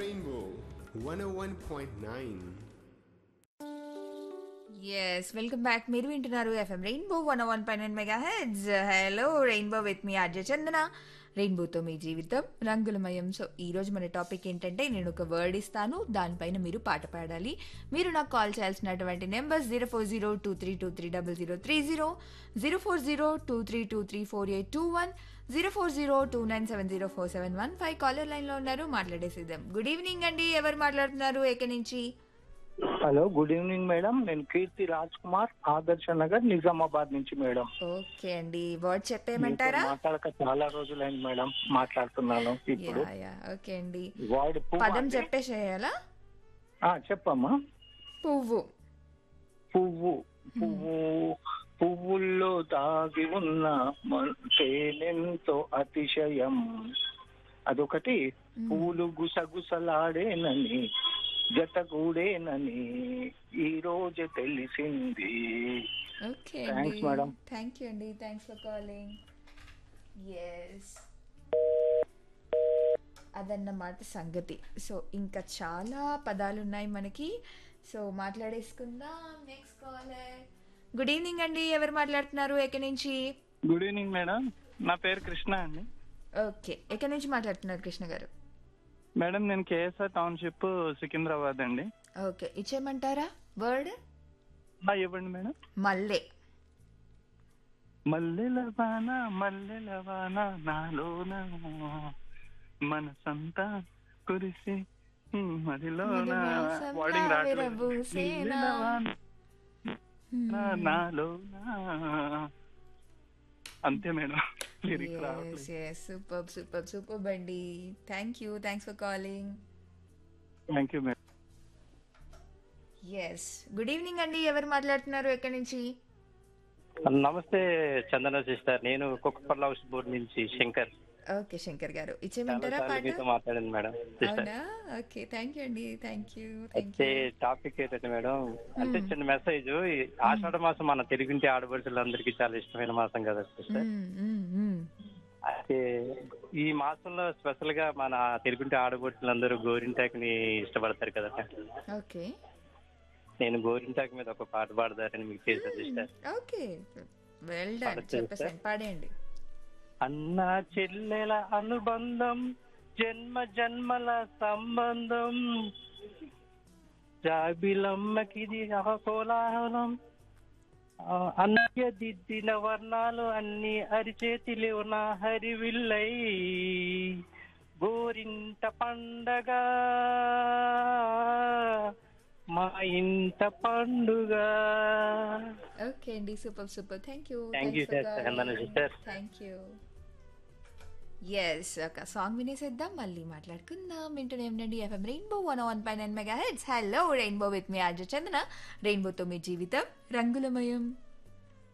Rainbow 101.9. Yes welcome back మీరు వింటున్నారు FM Rainbow one one పైన megahertz hello Rainbow with మీ RJ Chandana రెయిన్బోతో మీ జీవితం రంగులమయం సో ఈ రోజు మన టాపిక్ ఏంటంటే నేను ఒక వర్డ్ ఇస్తాను దానిపైన మీరు పాట పాడాలి మీరు నాకు కాల్ చేయాల్సినటువంటి number zero four zero two three two three double zero three zero zero four zero two three two three four eight two one zero four zero two nine seven zero four seven one five caller లైన్లో ఉన్నారు మాట్లాడేసిద్దాం good evening అండి ఎవరు మాట్లాడుతున్నారు ఎక్కడి నుంచి hello good evening madam నేను కీర్తి రాజ్ కుమార్ ఆదర్శ నగర్ నిజామాబాద్ నుంచి మేడం ఓకే అండి వర్డ్ చెప్పేయమంటారా మీతో మాట్లాడక చాలా రోజులైంది మేడం మాట్లాడుతున్నాను ఇప్పుడు యా యా ఓకే అండి వర్డ్ పువ్వు పదం అంటే- చెప్పేసేయాలా ఆ, చెప్పమ్మా పువ్వు పువ్వు పువ్వు పువ్వుల్లో దాగి ఉన్న మ- తేనెంతో అతిశయం అదొకటి పూలు గుసగుసలాడేనని జతగూడేనని ఈ రోజు తెలిసింది ఓకే Thanks, అండి madam. థ్యాంక్ యూ అండి థ్యాంక్స్ ఫర్ కాలింగ్ ఎస్ అదన్నమాట సంగతి సో ఇంకా చాలా పదాలు ఉన్నాయి మనకి సో మాట్లాడేసుకుందాం నెక్స్ట్ కాలర్ గుడ్ ఈవినింగ్ అండి ఎవరు మాట్లాడుతున్నారు ఎక్కడి నుంచి గుడ్ ఈవినింగ్ మేడం నా పేరు కృష్ణ అండి ఓకే ఎక్కడి నుంచి మాట్లాడుతున్నారు కృష్ణ గారు మేడం నేను కేఎస్ఆర్ టౌన్షిప్ సికింద్రాబాద్ అండి ఓకే ఇచ్చేయమంటారా వర్డ్ ఇవ్వండి మేడం మల్లె మల్లెల వాన మల్లెల వాన నాలోన మనసంతా కురిసి మదిలోన మధుమాసం వర్డింగ్ రావట్లేదు. విరబూసేనా. మల్లెల వాన నాలోన అంతే మేడం లిరిక్ రావట్లేదు సూపర్ సూపర్ సూపర్ అండి thank you thanks for calling thank you madam yes good evening అండి ఎవరు మాట్లాడుతున్నారు ఎక్కడి నుంచి నమస్తే చందన సిస్టర్ నేను కుక్కపర్ల హౌస్ బోర్డ్ నుంచి శంకర్ ఓకే శంకర్ గారు చాలా ఇచ్చేయమంటారా సార్లు పాట మీతో మాట్లాడింది మేడం సిస్టర్ అవునా ఓకే థ్యాంక్ యూ అండి థ్యాంక్ యూ థ్యాంక్ అయితే యూ టాపిక్ ఏంటంటే మేడం అంటే చిన్న మెసేజ్ ఈ ఆషాఢ మాసం మన తెలుగుంటి ఆడపడుచులందరికీ చాలా ఇష్టమైన మాసం కదా సిస్టర్ అయితే ఈ మాసంలో స్పెషల్ గా మన తెలుగుంటి ఆడపడుచులందరూ గోరింటాకుని ఇష్టపడతారు కదా ఓకే నేను గోరింటాకు మీద ఒక పాట పాడతారని మీకు చేశాను సిస్టర్ ఓకే వెల్ డన్ పాడొచ్చా, చెప్పేసాను పాడేయండి అన్న చెల్లెల అనుబంధం జన్మ జన్మల సంబంధం జాబిలమ్మకిది ఆ కోలాహలం ఆ, అన్నయ్య దిద్దిన వర్ణాలు అన్ని అరిచేతిలో నా హరివిల్లై గోరింట పండగ మా ఇంట పండుగ ఓకే అండి super super thank you Thank you, sir. Chandana sister. Thank you yes ఒక సాంగ్ వినేసేద్దాం మళ్ళీ మాట్లాడుకుందాం వింటూనే ఉండండి ఎఫ్ఎం రెయిన్బో వన్ వన్ పై nine megahertz hello Rainbow with మీ ఆర్జ చందన రెయిన్బోతో మీ జీవితం రంగులమయం